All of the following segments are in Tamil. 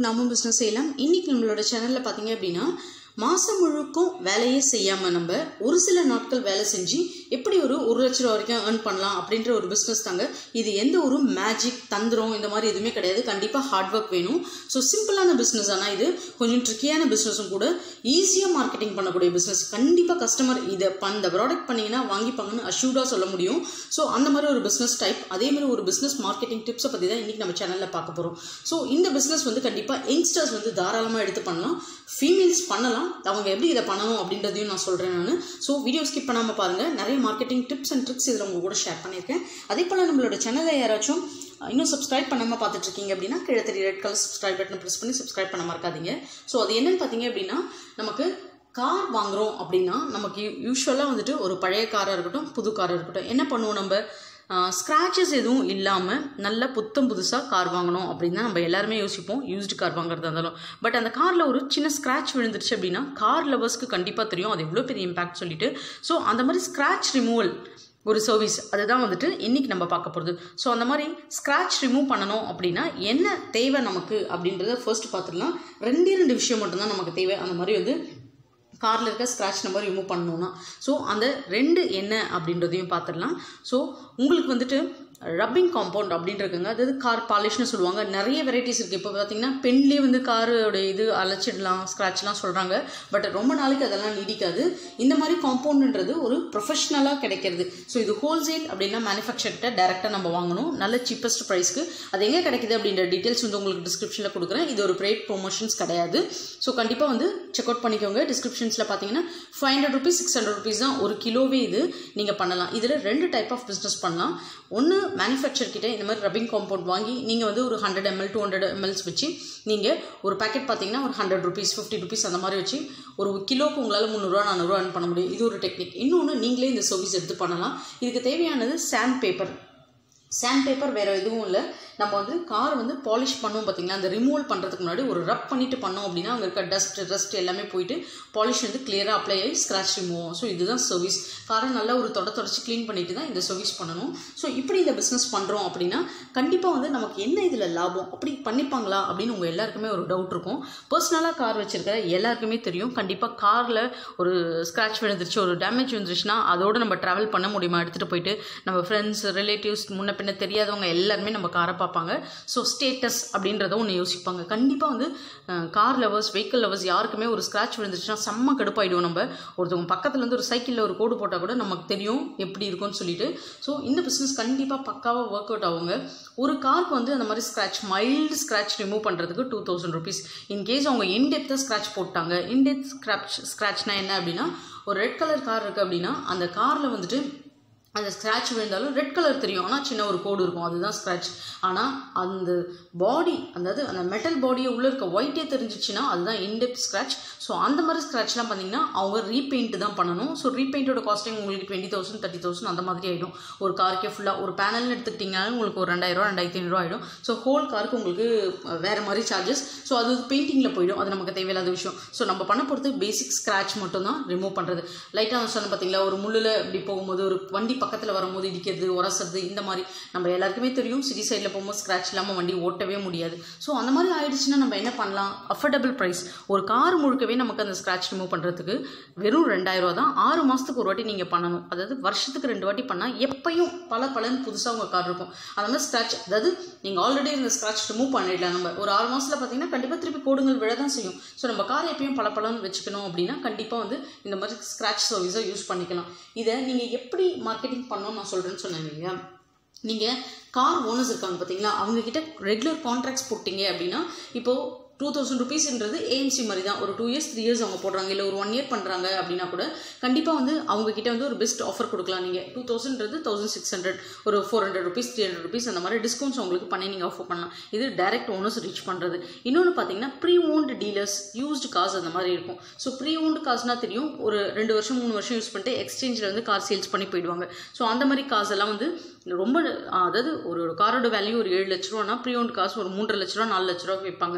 நாமும் பிஸ்னஸ் செய்யலாம் இன்னைக்கு நம்மளோட சேனலில் பார்த்தீங்க அப்படின்னா மாதம் முழுக்கும் வேலையே செய்யாமல் நம்ம ஒரு சில நாட்கள் வேலை செஞ்சு எப்படி ஒரு ஒரு லட்ச ரூபா வரைக்கும் ஏர்ன் பண்ணலாம் அப்படின்ற ஒரு பிஸ்னஸ் தாங்க இது எந்த ஒரு மேஜிக் தந்திரம் இந்த மாதிரி எதுவுமே கிடையாது கண்டிப்பாக ஹார்ட் ஒர்க் வேணும் ஸோ சிம்பிளான பிஸ்னஸ் ஆனால் இது கொஞ்சம் ட்ரிக்கியான பிஸ்னஸும் கூட ஈஸியாக மார்க்கெட்டிங் பண்ணக்கூடிய பிஸ்னஸ் கண்டிப்பாக கஸ்டமர் இதை பண் இந்த ப்ராடக்ட் பண்ணிங்கன்னா வாங்கிப்பாங்கன்னு அஷ்யூர்டாக சொல்ல முடியும் ஸோ அந்த மாதிரி ஒரு பிஸ்னஸ் டைப் அதே மாதிரி ஒரு பிஸ்னஸ் மார்க்கெட்டிங் டிப்ஸை பற்றி தான் இன்றைக்கி நம்ம சேனலில் பார்க்க போகிறோம் ஸோ இந்த பிஸ்னஸ் வந்து கண்டிப்பாக யங்ஸ்டர்ஸ் வந்து தாராளமாக எடுத்து பண்ணலாம் ஃபீமேல்ஸ் பண்ணலாம் அவங்க எப்படி இதை பண்ணணும் அப்படின்றதையும் நான் சொல்கிறேன் நான் ஸோ வீடியோ ஸ்கிப் பண்ணாமல் பாருங்கள் நிறைய மார்க்கெட்டிங் டிப்ஸ் அண்ட் ட்ரிக்ஸ் இதில் உங்க கூட ஷேர் பண்ணியிருக்கேன் அதே போல் நம்மளோட சேனலை யாராச்சும் இன்னும் சப்ஸ்கிரைப் பண்ணாமல் பார்த்துட்டு இருக்கீங்க அப்படின்னா கீழே தெரிய ரெட் கலர் சப்ஸ்கிரைப் பட்டனை ப்ரெஸ் பண்ணி சப்ஸ்கிரைப் பண்ண மறக்காதீங்க ஸோ அது என்னன்னு பார்த்தீங்க அப்படின்னா நமக்கு கார் வாங்குகிறோம் அப்படின்னா நமக்கு யூஸ்வலாக வந்துட்டு ஒரு பழைய காராக இருக்கட்டும் புது காராக இருக்கட்டும் என்ன பண்ணுவோம் நம்ம ஸ்க்ராச்சஸ் எதுவும் இல்லாமல் நல்ல புத்தம் புதுசாக கார் வாங்கணும் அப்படின்னு தான் நம்ம எல்லாருமே யோசிப்போம் யூஸ்டு கார் வாங்குறதா இருந்தாலும் பட் அந்த காரில் ஒரு சின்ன ஸ்க்ராட்ச் விழுந்துருச்சு அப்படின்னா கார் லவர்ஸ்க்கு கண்டிப்பாக தெரியும் அது எவ்வளோ பெரிய இம்பாக்ட் சொல்லிட்டு ஸோ அந்த மாதிரி ஸ்க்ராட்ச் ரிமூவல் ஒரு சர்வீஸ் அதுதான் வந்துட்டு இன்றைக்கி நம்ம பார்க்க போகிறது ஸோ அந்த மாதிரி ஸ்க்ராட்ச் ரிமூவ் பண்ணணும் அப்படின்னா என்ன தேவை நமக்கு அப்படின்றத ஃபர்ஸ்ட் பார்த்துடலாம் ரெண்டே ரெண்டு விஷயம் மட்டும்தான் நமக்கு தேவை அந்த மாதிரி வந்து காரில் இருக்க ஸ்க்ராட்ச் நம்பர் ரிமூவ் பண்ணணும்னா ஸோ அந்த ரெண்டு என்ன அப்படின்றதையும் பார்த்துடலாம் ஸோ உங்களுக்கு வந்துட்டு ரப்பிங் காம்பவுண்ட் அப்படின்னு இருக்குங்க அதாவது கார் பாலிஷ்னு சொல்லுவாங்க நிறைய வெரைட்டிஸ் இருக்குது இப்போ பார்த்தீங்கன்னா பென்லேயே வந்து காரோட இது அழைச்சிடலாம் ஸ்க்ராட்ச்லாம் சொல்கிறாங்க பட் ரொம்ப நாளைக்கு அதெல்லாம் நீடிக்காது இந்த மாதிரி காம்பவுண்டுன்றது ஒரு ப்ரொஃபஷ்னலாக கிடைக்கிறது ஸோ இது ஹோல்சேல் அப்படின்னா மேனுஃபேக்சர்கிட்ட டேரெக்டாக நம்ம வாங்கணும் நல்ல சீப்பஸ்ட் ப்ரைஸ்க்கு அது எங்கே கிடைக்குது அப்படின்ற டீட்டெயில்ஸ் வந்து உங்களுக்கு டிஸ்கிரிப்ஷனில் கொடுக்குறேன் இது ஒரு ப்ரைட் ப்ரொமோஷன்ஸ் கிடையாது ஸோ கண்டிப்பாக வந்து செக் அவுட் பண்ணிக்கோங்க டிஸ்கிரிப்ஷன்ஸில் பார்த்தீங்கன்னா five hundred rupees six hundred rupees தான் ஒரு கிலோவே இது நீங்கள் பண்ணலாம் இதில் ரெண்டு டைப் ஆஃப் பிஸ்னஸ் பண்ணலாம் ஒன்று மேனுஃபேக்சர் கிட்ட இந்த மாதிரி ரப்பிங் காம்பவுண்ட் வாங்கி நீங்கள் வந்து ஒரு hundred ML two hundred MLs வச்சு நீங்கள் ஒரு பேக்கெட் பார்த்தீங்கன்னா ஒரு ஹண்ட்ரட் ருபீஸ் ஃபிஃப்டி ருபீஸ் அந்த மாதிரி வச்சு ஒரு கிலோக்கு உங்களால் முந்நூறுரூவா நானூறுரூவா earn பண்ண முடியும் இது ஒரு டெக்னிக் இன்னொன்று நீங்களே இந்த சர்வீஸ் எடுத்து பண்ணலாம் இதுக்கு தேவையானது சாண்ட் பேப்பர் சாண்ட் பேப்பர் வேறு எதுவும் இல்லை நம்ம வந்து கார் வந்து பாலிஷ் பண்ணுவோம் பார்த்தீங்களா அந்த ரிமூவல் பண்ணுறதுக்கு முன்னாடி ஒரு ரப் பண்ணிட்டு பண்ணோம் அப்படின்னா அங்கே இருக்க டஸ்ட் டஸ்ட் எல்லாமே போயிட்டு பாலிஷ் வந்து கிளியராக அப்ளை ஆகி ஸ்க்ராட்ச் ரிமூவ் ஆகும் ஸோ இதுதான் சர்வீஸ் காரை நல்லா ஒரு தொட தொடச்சி க்ளீன் பண்ணிட்டு தான் இந்த சர்வீஸ் பண்ணணும் ஸோ இப்படி இந்த பிஸ்னஸ் பண்ணுறோம் அப்படின்னா கண்டிப்பாக வந்து நமக்கு என்ன இதில் லாபம் அப்படி பண்ணிப்பாங்களா அப்படின்னு உங்கள் எல்லாருக்குமே ஒரு டவுட் இருக்கும் பர்சனலாக கார் வச்சிருக்கிற எல்லாருக்குமே தெரியும் கண்டிப்பாக காரில் ஒரு ஸ்க்ராட்ச் விழுந்துருச்சு ஒரு டேமேஜ் வந்துருச்சுன்னா அதோடு நம்ம ட்ராவல் பண்ண முடியுமா எடுத்துகிட்டு போயிட்டு நம்ம ஃப்ரெண்ட்ஸ் ரிலேட்டிவ்ஸ் முன்ன பின்ன தெரியாதவங்க எல்லாருமே நம்ம காரை பார்ப்பாங்க ஸோ ஸ்டேட்டஸ் அப்படின்றத ஒன்று யோசிப்பாங்க கண்டிப்பாக வந்து கார் லவர்ஸ் வெஹிக்கிள் லவர்ஸ் யாருக்குமே ஒரு ஸ்க்ராட்ச் விழுந்துச்சுன்னா செம்ம கடுப்பாயிடும் நம்ம ஒருத்தவங்க பக்கத்துல இருந்து ஒரு சைக்கிளில் ஒரு கோடு போட்டால் கூட நமக்கு தெரியும் எப்படி இருக்கும்னு சொல்லிட்டு ஸோ இந்த பிஸ்னஸ் கண்டிப்பாக பக்காவாக ஒர்க் அவுட் ஆகுங்க ஒரு காருக்கு வந்து அந்த மாதிரி ஸ்க்ராட்ச் மைல்டு ஸ்க்ராட்ச் ரிமூவ் பண்ணுறதுக்கு டூ தௌசண்ட் ருபீஸ் இன்கேஸ் அவங்க இன்டெப்த்தாக ஸ்க்ராட்ச் போட்டாங்க இன்டெப்த் ஸ்க்ராட்ச் ஸ்க்ராட்ச்னா என்ன அப்படின்னா ஒரு ரெட் கலர் கார் இருக்குது அப்படின்னா அந்த காரில் வந்துட்டு அந்த ஸ்க்ராட்ச் விழுந்தாலும் ரெட் கலர் தெரியும் ஆனால் சின்ன ஒரு கோடு இருக்கும் அதுதான் ஸ்க்ராட்ச் ஆனால் அந்த பாடி அதாவது அந்த மெட்டல் பாடியை உள்ளே இருக்க ஒயிட்டே தெரிஞ்சிச்சுன்னா அதுதான் இன்டெப்த் ஸ்க்ராட்ச் ஸோ அந்த மாதிரி ஸ்க்ராட்ச்லாம் பார்த்தீங்கன்னா அவங்க ரீபெயிண்ட் தான் பண்ணணும் ஸோ ரீபெயிண்டோட காஸ்டிங் உங்களுக்கு டுவெண்ட்டி தௌசண்ட் தேர்ட்டி தௌசண்ட் அந்த மாதிரி ஆகிடும் ஒரு காருக்கே ஃபுல்லாக ஒரு பேனல்னு எடுத்துக்கிட்டிங்கனாலும் உங்களுக்கு ஒரு ரெண்டாயிரம் ரெண்டாயிரத்தி ஐநூறுரூவா ஆகிடும் ஸோ ஹோல் காருக்கு உங்களுக்கு வேறு மாதிரி சார்ஜஸ் ஸோ அது பெயிண்டிங்கில் போயிடும் அது நமக்கு தேவையில்லாத விஷயம் ஸோ நம்ம பண்ண பொறுத்து பேசிக் ஸ்க்ராட்ச் மட்டும் தான் ரிமூவ் பண்ணுறது லைட்டாக சொன்ன பார்த்தீங்களா ஒரு முள்ளில் இப்படி போகும்போது ஒரு வண்டி பக்கத்தில் வரும்போது இடிக்கிறது உரசுறது இந்த மாதிரி நம்ம எல்லாருக்குமே தெரியும் சிட்டி சைடில் போகும்போது ஸ்க்ராட்ச் இல்லாமல் வண்டி ஓட்டவே முடியாது ஸோ அந்த மாதிரி ஆயிடுச்சுன்னா நம்ம என்ன பண்ணலாம் அஃபோர்டபுள் ப்ரைஸ் ஒரு கார் முழுக்கவே நமக்கு அந்த ஸ்க்ராட்ச் ரிமூவ் பண்ணுறதுக்கு வெறும் ரெண்டாயிரூவா தான் ஆறு மாதத்துக்கு ஒரு வாட்டி நீங்கள் பண்ணணும் அதாவது வருஷத்துக்கு ரெண்டு வாட்டி பண்ணால் எப்பயும் பல பலன் புதுசாக உங்கள் கார் இருக்கும் அந்த மாதிரி ஸ்க்ராட்ச் அதாவது நீங்கள் ஆல்ரெடி இந்த ஸ்க்ராட்ச் ரிமூவ் பண்ணிடலாம் நம்ம ஒரு ஆறு மாதத்தில் பார்த்தீங்கன்னா கண்டிப்பாக திருப்பி கோடுங்கள் விழ தான் செய்யும் ஸோ நம்ம கார் எப்பயும் பல பலன் வச்சுக்கணும் அப்படின்னா கண்டிப்பாக வந்து இந்த மாதிரி ஸ்க்ராட்ச் சர்வீஸை யூஸ் பண்ணிக்கலாம் இதை நீங்கள் எப்படி மார்க்கெட்டிங் பண்ணணும் நான் சொல்கிறேன்னு சொன்னேன் இல்லையா நீங்கள் கார் ஓனர்ஸ் இருக்காங்க பார்த்தீங்களா அவங்கக்கிட்ட ரெகுலர் கான்ட்ராக்ட்ஸ் போட்டிங்க அப்படின்னா இப்போது டூ தௌசண்ட் ருபீஸ்ன்றது ஏஎம்சி மாதிரி தான் ஒரு டூ இயர்ஸ் த்ரீ இயர்ஸ் அவங்க போடுறாங்க இல்லை ஒரு ஒன் இயர் பண்ணுறாங்க அப்படின்னா கூட கண்டிப்பாக வந்து அவங்க கிட்ட வந்து ஒரு பெஸ்ட் ஆஃபர் கொடுக்கலாம் நீங்கள் டூ தௌசண்ட்றது தௌசண்ட் சிக்ஸ் ஹண்ட்ரட் ஒரு four hundred rupees three hundred rupees அந்த மாதிரி டிஸ்கவுண்ட்ஸ் உங்களுக்கு பண்ணி நீங்கள் ஆஃபர் பண்ணலாம் இது டைரக்ட் ஓனர்ஸ் ரீச் பண்ணுறது இன்னொன்று பார்த்தீங்கன்னா pre owned dealers used cars அந்த மாதிரி இருக்கும் ஸோ ப்ரீ ஓன்டு காசுனால் தெரியும் ஒரு ரெண்டு வருஷம் மூணு வருஷம் யூஸ் பண்ணிட்டு எக்ஸ்சேஞ்சில் வந்து கார் சேல்ஸ் பண்ணி போயிடுவாங்க ஸோ அந்த மாதிரி காசு எல்லாம் வந்து ரொம்ப அதாவது ஒரு காரோட வேல்யூ ஒரு ஏழு லட்ச ரூபானா ப்ரீ ஓன்டு காசு ஒரு மூன்றரை லட்ச ரூபா நாலு லட்ச ரூபா விற்பாங்க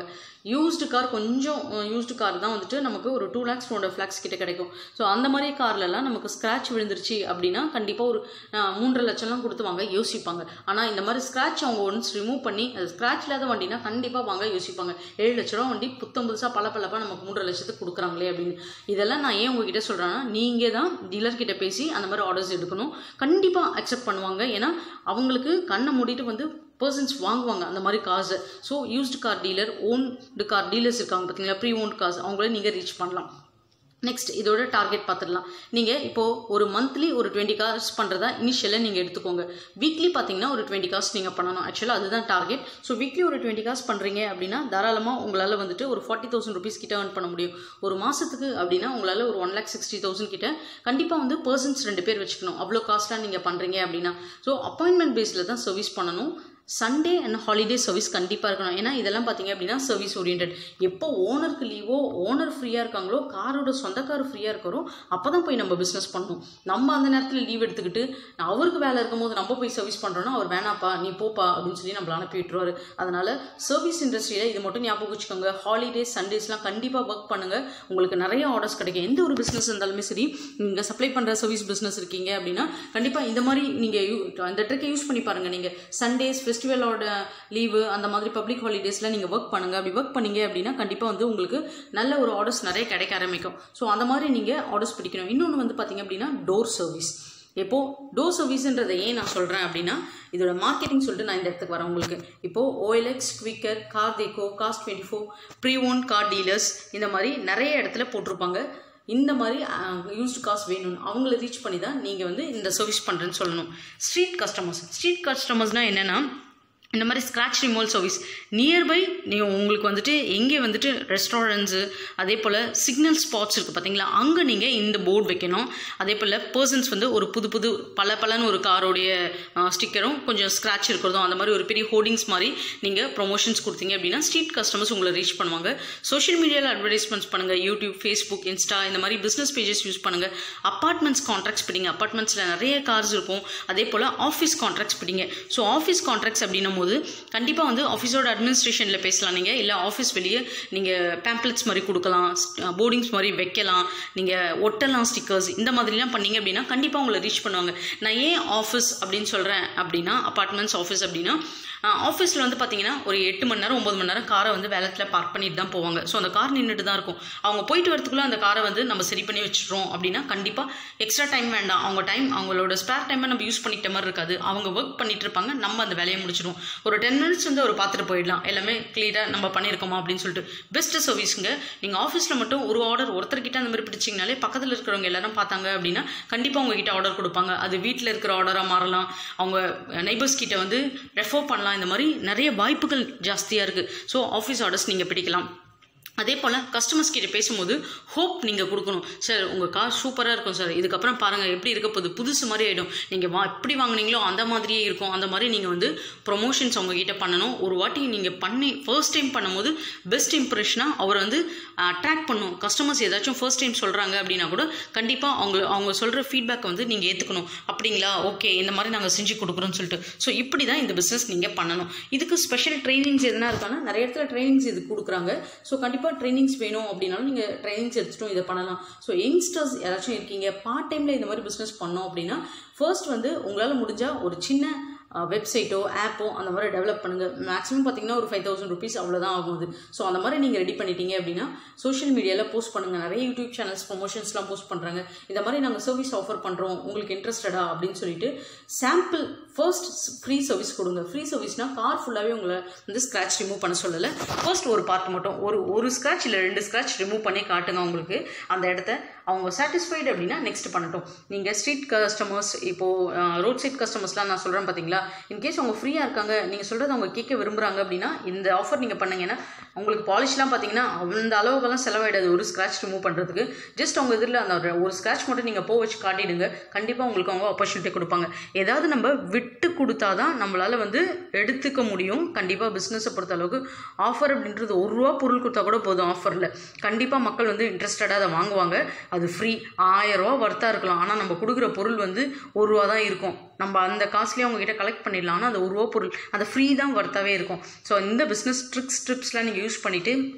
யூஸ்டு கார் கொஞ்சம் யூஸ்டு கார் தான் வந்துட்டு நமக்கு ஒரு two lakhs two hundred lakhs கிட்ட கிடைக்கும் ஸோ அந்த மாதிரி கார்லலாம் நமக்கு ஸ்க்ராட்ச் விழுந்துருச்சு அப்படின்னா கண்டிப்பாக ஒரு அஹ், மூன்றரை லட்சம்லாம் கொடுத்து வாங்க யோசிப்பாங்க ஆனால் இந்த மாதிரி ஸ்க்ராட்ச் அவங்க ஒன்ஸ் ரிமூவ் பண்ணி அது ஸ்க்ராட்ச் இல்லாத வண்டினா கண்டிப்பாக வாங்க யோசிப்பாங்க ஏழு லட்ச ரூபா வண்டி புத்தம் புதுசாக பல பலப்பாக நமக்கு மூன்றரை லட்சத்துக்கு கொடுக்குறாங்களே அப்படின்னு இதெல்லாம் நான் ஏன் உங்ககிட்ட சொல்கிறேன்னா நீங்கள் தான் டீலர்கிட்ட பேசி அந்த மாதிரி ஆர்டர்ஸ் எடுக்கணும் கண்டிப்பாக அக்செப்ட் பண்ணுவாங்க ஏன்னா அவங்களுக்கு கண்ணை மூடிட்டு வந்து பர்சன்ஸ் வாங்குவாங்க அந்த மாதிரி காசை so used car dealer owned car dealers இருக்காங்க பார்த்தீங்களா ப்ரீ ஓன்ட் கார்ஸ் அவங்கள நீங்கள் ரீச் பண்ணலாம் நெக்ஸ்ட் இதோட டார்கெட் பார்த்துடலாம் நீங்கள் இப்போது ஒரு மந்த்லி ஒரு டுவெண்ட்டி கார்ஸ் பண்ணுறதா இனிஷியலாக நீங்கள் எடுத்துக்கோங்க வீக்லி பார்த்தீங்கன்னா ஒரு டுவெண்ட்டி கார்ஸ் நீங்கள் பண்ணணும் ஆக்சுவலாக அதுதான் டார்கெட் ஸோ வீக்லி ஒரு டுவெண்ட்டி கார்ஸ் பண்ணுறீங்க அப்படின்னா தாராளமாக உங்களால் வந்துட்டு ஒரு ஃபார்ட்டி தௌசண்ட் ருபீஸ் கிட்ட earn பண்ண முடியும் ஒரு மாதத்துக்கு அப்படின்னா உங்களால் ஒரு ஒன் லேக் சிக்ஸ்டி தௌசண்ட் கிட்ட கண்டிப்பாக வந்து பர்சன்ஸ் ரெண்டு பேர் வச்சுக்கணும் அவ்வளோ காஸ்ட்லாம் நீங்கள் பண்ணுறீங்க அப்படின்னா ஸோ அப்பாயின்மெண்ட் பேஸில் தான் சர்வீஸ் பண்ணணும் சண்டே அண்ட் ஹாலிடே சர்வீஸ் கண்டிப்பாக இருக்கணும் ஏன்னா இதெல்லாம் பார்த்தீங்க அப்படின்னா சர்வீஸ் ஓரியன்ட் எப்போ ஓனருக்கு லீவோ ஓனர் ஃப்ரீயாக இருக்காங்களோ காரோட சொந்தக்கார் ஃப்ரீயாக இருக்கிறோம் அப்போ தான் போய் நம்ம பிஸ்னஸ் பண்ணணும் நம்ம அந்த நேரத்தில் லீவ் எடுத்துக்கிட்டு அவருக்கு வேலை இருக்கும்போது நம்ம போய் சர்வீஸ் பண்ணுறோன்னா அவர் வேணாப்பா நீ போப்பா அப்படின்னு சொல்லி நம்மள அனுப்பி விட்டுருவாரு அதனால் சர்வீஸ் இண்டஸ்ட்ரியில் இது மட்டும் ஞாபகம் வச்சுக்கோங்க ஹாலிடேஸ் சண்டேஸ்லாம் கண்டிப்பாக ஒர்க் பண்ணுங்கள் உங்களுக்கு நிறைய ஆர்டர்ஸ் கிடைக்கும் எந்த ஒரு பிஸ்னஸ் இருந்தாலுமே சரி நீங்கள் சப்ளை பண்ணுற சர்வீஸ் பிஸ்னஸ் இருக்கீங்க அப்படின்னா கண்டிப்பாக இந்த மாதிரி நீங்கள் இந்த ட்ரிக்கை யூஸ் பண்ணி பாருங்கள் நீங்கள் சண்டேஸ் ஃபெஸ்டிவலோட லீவு அந்த மாதிரி பப்ளிக் ஹாலிடேஸில் நீங்கள் ஒர்க் பண்ணுங்கள் அப்படி ஒர்க் பண்ணீங்க அப்படின்னா கண்டிப்பாக வந்து உங்களுக்கு நல்ல ஒரு ஆர்டர்ஸ் நிறைய கிடைக்க ஆரம்பிக்கும் ஸோ அந்த மாதிரி நீங்கள் ஆர்டர்ஸ் பிடிக்கணும் இன்னொன்று வந்து பார்த்தீங்க அப்படின்னா டோர் சர்வீஸ் இப்போ டோர் சர்வீஸ்ன்றதை ஏன் நான் சொல்கிறேன் அப்படின்னா இதோட மார்க்கெட்டிங் சொல்லிட்டு நான் இந்த இடத்துக்கு வரேன் உங்களுக்கு இப்போ ஓஎல்எக்ஸ் குவிக்கர் கார் தேக்கோ காஸ்ட் twenty four pre own car dealers இந்த மாதிரி நிறைய இடத்துல போட்டிருப்பாங்க இந்த மாதிரி யூஸ்டு காஸ் வேணும்னு அவங்கள ரீச் பண்ணி தான் நீங்கள் வந்து இந்த சர்வீஸ் பண்ணுறேன்னு சொல்லணும் ஸ்ட்ரீட் கஸ்டமர்ஸ் ஸ்ட்ரீட் கஸ்டமர்ஸ்னால் என்னென்னா இந்த மாதிரி ஸ்க்ராட்ச் ரிமூவல் சர்வீஸ் நியர்பை நீங்கள் உங்களுக்கு வந்துட்டு எங்கே வந்துட்டு ரெஸ்டாரண்ட்ஸு அதே போல் சிக்னல் ஸ்பாட்ஸ் இருக்குது பார்த்தீங்களா அங்கே நீங்கள் இந்த போர்டு வைக்கணும் அதே போல் பர்சன்ஸ் வந்து ஒரு புது புது பல பலன்னு ஒரு காரோடைய ஸ்டிக்கரும் கொஞ்சம் ஸ்க்ராட்ச் இருக்கிறதும் அந்த மாதிரி ஒரு பெரிய ஹோர்டிங்ஸ் மாதிரி நீங்கள் ப்ரொமோஷன்ஸ் கொடுத்தீங்க அப்படின்னா ஸ்ட்ரீட் கஸ்டமர்ஸ் உங்களை ரீச் பண்ணுவாங்க சோஷியல் மீடியாவில் அட்வர்டைஸ்மெண்ட்ஸ் பண்ணுங்கள் யூடியூப் ஃபேஸ்புக் இன்ஸ்டா இந்த மாதிரி பிஸ்னஸ் பேஜஸ் யூஸ் பண்ணுங்கள் அப்பார்ட்மெண்ட்ஸ் கான்ட்ராக்ட்ஸ் பிடிங்க அப்பார்ட்மெண்ட்ஸில் நிறைய கார்ஸ் இருக்கும் அதே போல் ஆஃபீஸ் கான்ட்ராக்ட்ஸ் பிடிங்க ஸோ ஆஃபீஸ் கான்ட்ராக்ட்ஸ் அப்படின்னும் போது கண்டிப்பாக வந்து ஆஃபீஸோட அட்மினிஸ்ட்ரேஷனில் பேசலாம் நீங்கள் இல்லை ஆஃபீஸ் வெளியே நீங்கள் பேம்ப்ளெட்ஸ் மாதிரி கொடுக்கலாம் போர்டிங்ஸ் மாதிரி வைக்கலாம் நீங்கள் ஒட்டலாம் ஸ்டிக்கர்ஸ் இந்த மாதிரிலாம் பண்ணீங்க அப்படின்னா கண்டிப்பாக உங்களை ரீச் பண்ணுவாங்க நான் ஏன் ஆஃபீஸ் அப்படின்னு சொல்கிறேன் அப்படின்னா அப்பார்ட்மெண்ட்ஸ் ஆஃபீஸ் அப்படின்னா ஆஃபீஸில் வந்து பார்த்தீங்கன்னா ஒரு எட்டு மணி நேரம் ஒம்பது மணி நேரம் காரை வந்து வேலத்தில் பார்க் பண்ணிட்டு தான் போவாங்க ஸோ அந்த கார் நின்றுட்டு தான் இருக்கும் அவங்க போயிட்டு வரதுக்குள்ளே அந்த காரை வந்து நம்ம சரி பண்ணி வச்சுட்டோம் அப்படின்னா கண்டிப்பாக எக்ஸ்ட்ரா டைம் வேண்டாம் அவங்க டைம் அவங்களோட ஸ்பேர் டைமை நம்ம யூஸ் பண்ணிக்கிட்ட மாதிரி இருக்காது அவங்க ஒர்க் பண்ணிட்டு இருப்பாங்க நம்ம அந்த வேலையை முடிச்சிடுவோம் ஒரு டென் மினிட்ஸ் வந்து அவர் பார்த்துட்டு போயிடலாம் எல்லாமே கிளியராக நம்ம பண்ணியிருக்கோமா அப்படின்னு சொல்லிட்டு பெஸ்ட் சர்வீஸுங்க நீங்கள் ஆஃபீஸில் மட்டும் ஒரு ஆர்டர் ஒருத்தர்கிட்ட அந்த மாதிரி பிடிச்சிங்கனாலே பக்கத்தில் இருக்கிறவங்க எல்லாரும் பார்த்தாங்க அப்படின்னா கண்டிப்பாக உங்ககிட்ட ஆர்டர் கொடுப்பாங்க அது வீட்டில் இருக்கிற ஆர்டராக மாறலாம் அவங்க நெய்பர்ஸ் கிட்ட வந்து ரெஃபர் பண்ணலாம் இந்த மாதிரி நிறைய வாய்ப்புகள் ஜாஸ்தியாக இருக்குது ஸோ ஆஃபீஸ் ஆர்டர்ஸ் நீங்கள் பிடிக்கலாம் அதே போல் கஸ்டமர்ஸ் கிட்ட பேசும்போது ஹோப் நீங்கள் கொடுக்கணும் சார் உங்கள் கார் சூப்பராக இருக்கும் சார் இதுக்கப்புறம் பாருங்கள் எப்படி இருக்க போகுது புதுசு மாதிரி ஆகிடும் நீங்கள் வா எப்படி வாங்குனீங்களோ அந்த மாதிரியே இருக்கும் அந்த மாதிரி நீங்கள் வந்து ப்ரொமோஷன்ஸ் உங்ககிட்ட பண்ணணும் ஒரு வாட்டி நீங்கள் பண்ணி ஃபர்ஸ்ட் டைம் பண்ணும்போது பெஸ்ட் இம்ப்ரெஷனாக அவர் வந்து அட்ராக்ட் பண்ணும் கஸ்டமர்ஸ் ஏதாச்சும் ஃபர்ஸ்ட் டைம் சொல்கிறாங்க அப்படின்னா கூட கண்டிப்பாக அவங்க அவங்க சொல்கிற ஃபீட்பேக் வந்து நீங்கள் ஏற்றுக்கணும் அப்படிங்களா ஓகே இந்த மாதிரி நாங்கள் செஞ்சு கொடுக்குறோன்னு சொல்லிட்டு ஸோ இப்படி தான் இந்த பிஸ்னஸ் நீங்கள் பண்ணணும் இதுக்கு ஸ்பெஷல் ட்ரைனிங்ஸ் எதனா இருக்கான்னா நிறைய இடத்துல ட்ரைனிங்ஸ் இது கொடுக்குறாங்க ஸோ கண்டிப்பாக ட்ரைனிங்ஸ் வேணும் அப்படின்னாலும் நீங்கள் ட்ரைனிங்ஸ் எடுத்துட்டும் இதை பண்ணலாம் ஸோ யங்ஸ்டர்ஸ் யாராச்சும் இருக்கீங்க பார்ட் டைமில் இந்த மாதிரி பிஸ்னஸ் பண்ணோம் அப்படின்னா ஃபர்ஸ்ட் வந்து உங்களால் முடிஞ்சால் ஒரு சின்ன வெப்சைட்டோ ஆப்போ அந்த மாதிரி டெவலப் பண்ணுங்கள் மேக்ஸிமம் பார்த்தீங்கன்னா ஒரு ஃபைவ் தௌசண்ட் ருபீஸ் அவ்வளோதான் ஆகும் அது ஸோ அந்த மாதிரி நீங்கள் ரெடி பண்ணிட்டீங்க அப்படின்னா சோஷியல் மீடியாவில் போஸ்ட் பண்ணுங்கள் நிறைய யூடியூப் சேனல்ஸ் ப்ரொமோஷன்ஸ்லாம் போஸ்ட் பண்ணுறாங்க இந்த மாதிரி நாங்கள் சர்வீஸ் ஆஃபர் பண்ணுறோம் உங்களுக்கு இன்ட்ரெஸ்டடா அப்படின்னு சொல்லிட்டு சாம்பிள் ஃபர்ஸ்ட் ஃப்ரீ சர்வீஸ் கொடுங்க ஃப்ரீ சர்வீஸ்னால் கார் ஃபுல்லாகவே உங்களை வந்து ஸ்க்ராட்ச் ரிமூவ் பண்ண சொல்லலை ஃபர்ஸ்ட் ஒரு பார்ட் மட்டும் ஒரு ஒரு ஸ்க்ராட்ச் இல்லை ரெண்டு ஸ்க்ராட்ச் ரிமூவ் பண்ணி காட்டுங்க உங்களுக்கு அந்த இடத்த அவங்க சாட்டிஸ்ஃபைடு அப்படின்னா நெக்ஸ்ட் பண்ணட்டும் நீங்கள் ஸ்ட்ரீட் கஸ்டமர்ஸ் இப்போது ரோட் சைட் கஸ்டமர்ஸ்லாம் நான் சொல்கிறேன் பார்த்தீங்களா இன்கேஸ் அவங்க ஃப்ரீயாக இருக்காங்க நீங்கள் சொல்கிறது அவங்க கேட்க விரும்புகிறாங்க அப்படின்னா இந்த ஆஃபர் நீங்கள் பண்ணுங்கன்னா உங்களுக்கு பாலிஷ்லாம் பார்த்தீங்கன்னா அந்த அளவுக்கெல்லாம் செலவாயிடாது ஒரு ஸ்க்ராட்ச் ரிமூவ் பண்ணுறதுக்கு ஜஸ்ட் அவங்க இதில் அந்த ஒரு ஸ்க்ராட்ச் மட்டும் நீங்கள் போ வச்சு காட்டிடுங்க கண்டிப்பாக உங்களுக்கு அவங்க ஆப்பர்ச்சுனிட்டி கொடுப்பாங்க ஏதாவது நம்ம விட்டு கொடுத்தா தான் நம்மளால் வந்து எடுத்துக்க முடியும் கண்டிப்பாக பிஸ்னஸை பொறுத்த அளவுக்கு ஆஃபர் அப்படின்றது ஒரு ரூபா பொருள் கொடுத்தா கூட போதும் ஆஃபரில் கண்டிப்பாக மக்கள் வந்து இன்ட்ரெஸ்டடாக அதை வாங்குவாங்க அது ஃப்ரீ ஆயிரரூவா வர்த்தாக இருக்கலாம் ஆனால் நம்ம கொடுக்குற பொருள் வந்து ஒரு ரூபா தான் இருக்கும் நம்ம அந்த காஸ்ட்லேயே அவங்ககிட்ட கலெக்ட் பண்ணிடலாம் ஆனால் அந்த ஒரு ரூபா பொருள் அந்த ஃப்ரீ தான் வர்த்தாவே இருக்கும் ஸோ இந்த பிஸ்னஸ் ட்ரிக்ஸ் ட்ரிப்ஸ்லாம் நீங்கள் யூஸ் பண்ணிவிட்டு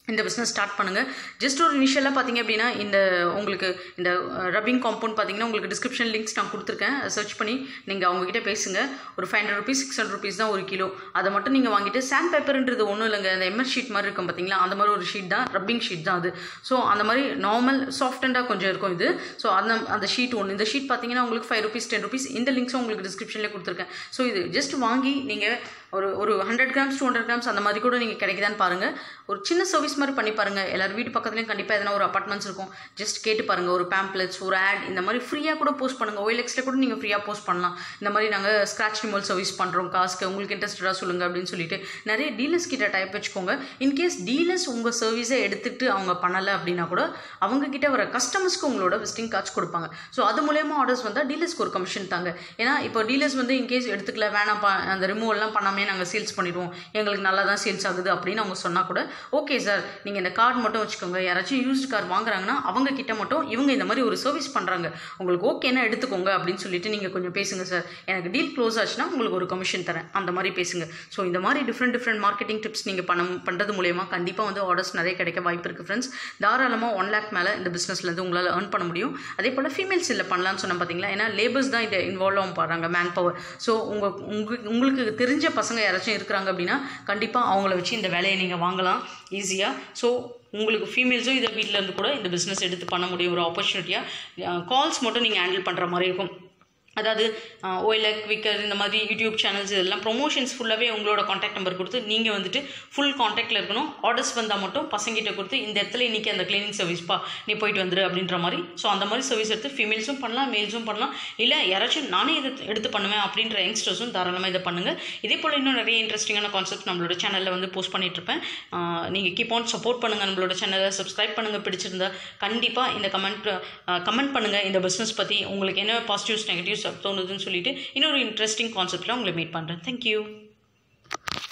இந்த பிஸ்னஸ் ஸ்டார்ட் பண்ணுங்கள் ஜஸ்ட் ஒரு இனிஷியலாக பார்த்தீங்க அப்படின்னா இந்த உங்களுக்கு இந்த ரப்பிங் காம்பவுண்ட் பார்த்தீங்கன்னா உங்களுக்கு டிஸ்கிரிப்ஷன் லிங்க்ஸ் நான் கொடுத்துருக்கேன் சர்ச் பண்ணி நீங்கள் அவங்ககிட்ட பேசுங்க ஒரு five hundred rupees six hundred rupees தான் ஒரு கிலோ அதை மட்டும் நீங்கள் வாங்கிட்டு சாண்ட் பேப்பர்ன்றது ஒன்றும் இல்லைங்க அந்த எம்எஸ் ஷீட் மாதிரி இருக்கும் பார்த்தீங்களா அந்த மாதிரி ஒரு ஷீட் தான் ரப்பிங் ஷீட் தான் அது ஸோ அந்த மாதிரி நார்மல் சாஃப்டண்டாக கொஞ்சம் இருக்கும் இது ஸோ அந்த அந்த ஷீட் ஒன்று இந்த ஷீட் பார்த்தீங்கன்னா உங்களுக்கு ஃபைவ் ருபீஸ் டென் ருபீஸ் இந்த லிங்க்ஸும் உங்களுக்கு டிஸ்கிரிப்ஷன்லேயே கொடுத்துருக்கேன் ஸோ இது ஜஸ்ட் வாங்கி நீங்கள் ஒரு ஒரு hundred grams two hundred grams அந்த மாதிரி கூட நீங்கள் கிடைக்குதான்னு பாருங்கள் ஒரு சின்ன சர்வீஸ் மாதிரி பண்ணி பாருங்கள் எல்லாரும் வீட்டு பக்கத்துலேயும் கண்டிப்பாக எதனா ஒரு அப்பார்ட்மெண்ட்ஸ் இருக்கும் ஜஸ்ட் கேட்டு பாருங்கள் ஒரு பேம்ப்ளெட்ஸ் ஒரு ஆட் இந்த மாதிரி ஃப்ரீயாக கூட போஸ்ட் பண்ணுங்கள் ஓஎல்எக்ஸில் கூட நீங்கள் ஃப்ரீயாக போஸ்ட் பண்ணலாம் இந்த மாதிரி நாங்கள் ஸ்க்ராட்ச் ரிமோல் சர்வீஸ் பண்ணுறோம் காசுக்கு உங்களுக்கு இன்ட்ரெஸ்டடாக சொல்லுங்கள் அப்படின்னு சொல்லிட்டு நிறைய டீலர்ஸ் கிட்ட டைப் வச்சுக்கோங்க இன்கேஸ் டீலர்ஸ் உங்கள் சர்வீஸை எடுத்துகிட்டு அவங்க பண்ணலை அப்படின்னா கூட அவங்க கிட்ட வர கஸ்டமர்ஸ்க்கு உங்களோட விசிட்டிங் கார்ட்ஸ் கொடுப்பாங்க ஸோ அது மூலயமா ஆர்டர்ஸ் வந்தால் டீலர்ஸ்க்கு ஒரு கமிஷன் தாங்க ஏன்னா இப்போ டீலர்ஸ் வந்து இன்கேஸ் எடுத்துக்கல வேணாம்ப்பா அந்த ரிமூவல்லாம் பண்ணாமே நாங்கள் சேல்ஸ் பண்ணிடுவோம் எங்களுக்கு நல்லா தான் சேல்ஸ் ஆகுது அப்படின்னு அவங்க சொன்னால் கூட ஓகே சார் நீங்கள் இந்த கார்டு மட்டும் வச்சுக்கோங்க யாராச்சும் யூஸ்டு கார் வாங்குறாங்கன்னா அவங்க கிட்ட மட்டும் இவங்க இந்த மாதிரி ஒரு சர்வீஸ் பண்ணுறாங்க உங்களுக்கு ஓகேனா எடுத்துக்கோங்க அப்படின்னு சொல்லிட்டு நீங்கள் கொஞ்சம் பேசுங்க சார் எனக்கு டீல் க்ளோஸ் ஆச்சுன்னா உங்களுக்கு ஒரு கமிஷன் தரேன் அந்த மாதிரி பேசுங்க ஸோ இந்த மாதிரி டிஃப்ரெண்ட் டிஃப்ரெண்ட் மார்க்கெட்டிங் டிப்ஸ் நீங்கள் பண்ண பண்ணுறது மூலயமா கண்டிப்பாக வந்து ஆர்டர்ஸ் நிறைய கிடைக்க வாய்ப்பு இருக்குது ஃப்ரெண்ட்ஸ் தாராளமாக ஒன் லேக் மேலே இந்த பிஸ்னஸ்லேருந்து உங்களால் ஏர்ன் பண்ண முடியும் அதே போல் ஃபீமேல்ஸ் இல்லை பண்ணலாம்னு சொன்னேன் பார்த்தீங்களா ஏன்னா லேபர்ஸ் தான் இதை இன்வால்வ் ஆகும் பாருங்க மேன் பவர் ஸோ உங்கள் உங்களுக்கு உங்களுக்கு தெரிஞ்ச பசங்க யாராச்சும் இருக்கிறாங்க அப்படின்னா கண்டிப்பாக அவங்கள வச்சு இந்த வேலையை நீங்கள் வாங்கலாம் ஈஸியாக ஸோ உங்களுக்கு ஃபீமேல்ஸும் இதை வீட்டில் இருந்து கூட இந்த பிஸ்னஸ் எடுத்து பண்ண முடியும் ஒரு ஆப்பர்ச்சுனிட்டியாக கால்ஸ் மட்டும் நீங்கள் ஹேண்டில் பண்ணுற மாதிரி இருக்கும் அதாவது ஓயிலக் விக்கர் இந்த மாதிரி யூடியூப் சேனல்ஸ் இதெல்லாம் ப்ரொமோஷன்ஸ் ஃபுல்லாகவே உங்களோட காண்டாக்ட் நம்பர் கொடுத்து நீங்கள் வந்துட்டு ஃபுல் காண்டாக்டில் இருக்கணும் ஆர்டர்ஸ் வந்தால் மட்டும் பசங்கிட்ட கொடுத்து இந்த இடத்துல இன்றைக்கி அந்த கிளீனிங் சர்வீஸ்ப்பா நீ போயிட்டு வந்துரு அப்படின்ற மாதிரி ஸோ அந்த மாதிரி சர்வீஸ் எடுத்து ஃபீமேல்ஸும் பண்ணலாம் மேல்ஸும் பண்ணலாம் இல்லை யாராச்சும் நானே இதை எடுத்து பண்ணுவேன் அப்படின்ற யங்ஸ்டர்ஸும் தாராளமாக இதை பண்ணுங்கள் இதே போல் இன்னும் நிறைய இன்ட்ரெஸ்டிங்கான கான்செப்ட் நம்மளோட சேனலில் வந்து போஸ்ட் பண்ணிகிட்ருப்பேன் நீங்கள் கீப் ஆன் சப்போர்ட் பண்ணுங்கள் நம்மளோட சேனலை சப்ஸ்கிரைப் பண்ணுங்கள் பிடிச்சிருந்தா கண்டிப்பாக இந்த கமெண்ட் கமெண்ட் பண்ணுங்கள் இந்த பிஸ்னஸ் பற்றி உங்களுக்கு என்ன பாசிட்டிவ்ஸ் நெகட்டிவ்ஸ் தோணுதுன்னு சொல்லிட்டு இன்னொரு இன்ட்ரெஸ்டிங் கான்செப்ட்டில் உங்களை மீட் பண்ணுறேன் தேங்க்யூ